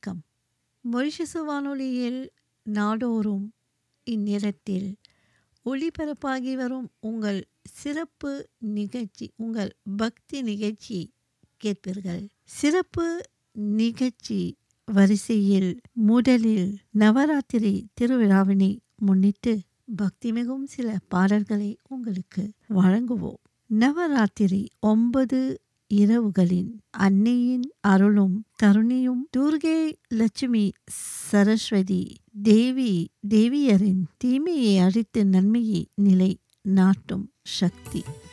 வணக்கம் மொரிஷசு வானொலியில் நாடோறும் இந்நேரத்தில் ஒளிபரப்பாகி வரும் உங்கள் சிறப்பு நிகழ்ச்சி உங்கள் பக்தி நிகழ்ச்சி கேட்பீர்கள் சிறப்பு நிகழ்ச்சி வரிசையில் முதலில் நவராத்திரி திருவிழாவினை முன்னிட்டு பக்தி மிகவும் சில பாடல்களை உங்களுக்கு வழங்குவோம் நவராத்திரி ஒன்பது இரவுகளின் அன்னையின் அருளும் கருணையும் துர்கை லட்சுமி சரஸ்வதி தேவி தேவியரின் தீமையை அழித்து நன்மையை நிலை நாட்டும் சக்தி